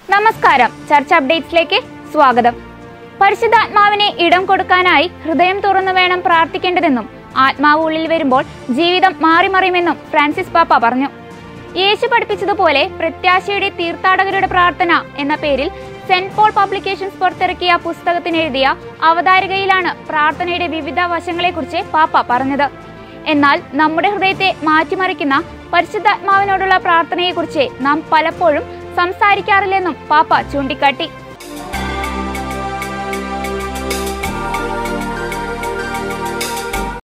നമസ്കാരം ചർച്ച അപ്ഡേറ്റ്സിലേക്ക് സ്വാഗതം പരിശുദ്ധാത്മാവിനെ ഇടം കൊടുക്കാനായി ഹൃദയം തുറന്നു വേണം പ്രാർത്ഥിക്കേണ്ടതെന്നും ആത്മാവ് ഉള്ളിൽ വരുമ്പോൾ ജീവിതം മാറിമറിയുമെന്നും ഫ്രാൻസിസ് പാപ്പ പറഞ്ഞു യേശു പഠിപ്പിച്ചതുപോലെ പ്രത്യാശയുടെ തീർത്ഥാടകരുടെ പ്രാർത്ഥന എന്ന പേരിൽ സെന്റ് പോൾ പബ്ലിക്കേഷൻസ് പുറത്തിറക്കിയ പുസ്തകത്തിന് എഴുതിയ അവതാരികയിലാണ് പ്രാർത്ഥനയുടെ വിവിധ വശങ്ങളെക്കുറിച്ച് പാപ്പ പറഞ്ഞത് എന്നാൽ നമ്മുടെ ഹൃദയത്തെ മാറ്റിമറിക്കുന്ന പരിശുദ്ധാത്മാവിനോടുള്ള പ്രാർത്ഥനയെക്കുറിച്ച് നാം പലപ്പോഴും സംസാരിക്കാറില്ലെന്നും പാപ്പ ചൂണ്ടിക്കാട്ടി